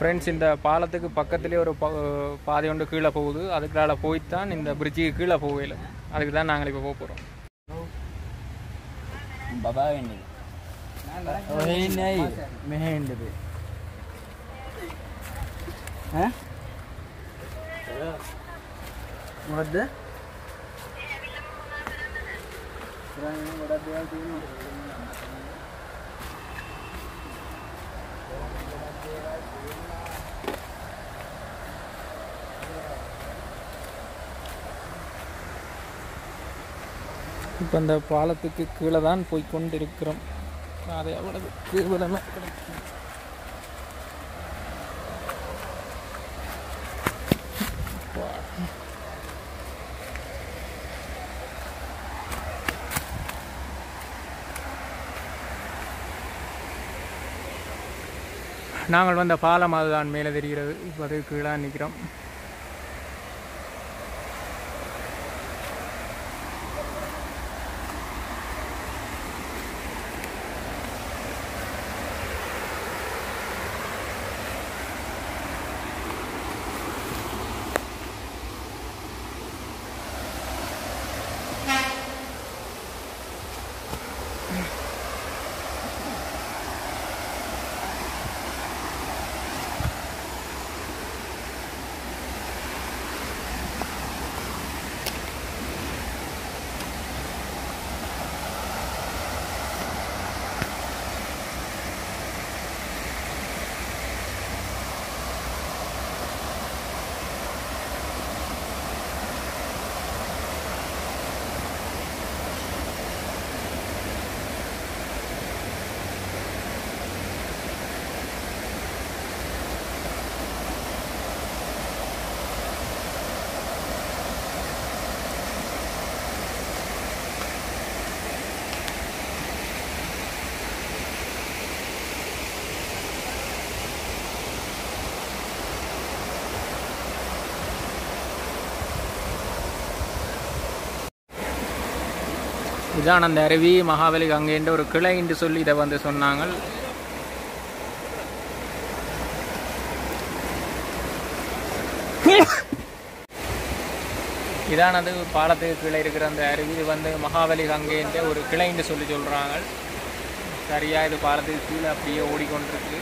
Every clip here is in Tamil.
ஃப்ரெண்ட்ஸ் இந்த பாலத்துக்கு பக்கத்துலேயே ஒரு ப- பாதை ஒன்று கீழே போகுது அதுக்குள்ளால போய்த்தான் இந்த பிரிட்ஜுக்கு கீழே போகல அதுக்கு தான் நாங்கள் இப்போ போக போகிறோம் බබා වෙන්නේ. ඔහෙ ඉන්නේ ඇයි? මෙහෙ එන්නද? ඈ? මොකද්ද? ඉස්සරහින් ගොඩක් දේවල් තියෙනවා. இப்போ இந்த பாலத்துக்கு கீழே தான் போய் கொண்டு இருக்கிறோம் அது அவ்வளவு கேவலமே நாங்கள் வந்த பாலம் அதுதான் மேலே தெரிகிறது இப்போ அது கீழே நிற்கிறோம் இதான் அந்த அருவி மகாபலி கங்கைன்ற ஒரு கிளை என்று சொல்லி இதை வந்து சொன்னாங்க இதானது பாலத்துக்கு கீழே இருக்கிற அந்த அருவி இது வந்து மகாபலி கங்கைன்ற ஒரு கிளைன்னு சொல்லி சொல்கிறாங்க சரியாக இது பாலத்துக்கு கீழே அப்படியே ஓடிக்கொண்டிருக்கு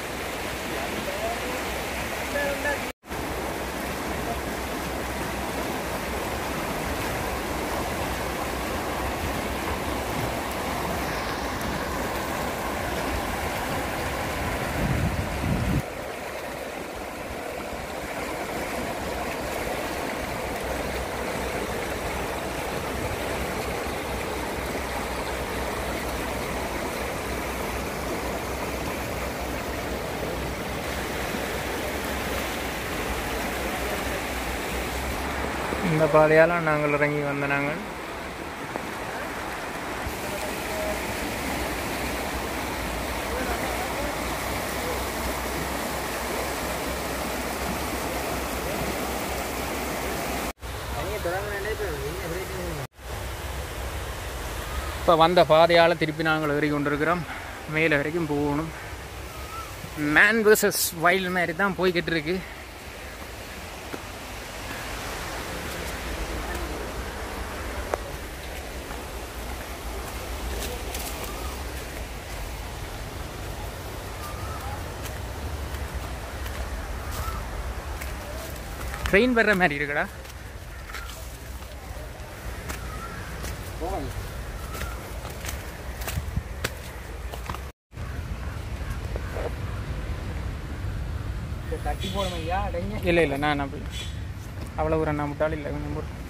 இந்த பாதையால் நாங்கள் இறங்கி வந்த நாங்கள் இப்போ வந்த பாதையால் திருப்பி நாங்கள் ஏறி கொண்டிருக்கிறோம் மேலே வரைக்கும் போகணும் மேன் vs வைல்டு மாதிரி தான் போய்கிட்டு இருக்கு ட்ரெயின் வர்ற மாதிரி இருக்குடா தட்டி போடணும் ஐயா அடைங்க இல்லை இல்லை நான் அப்படி அவ்வளோ ஒரு நான் முட்டாள் இல்லை கொஞ்சம் பொறு.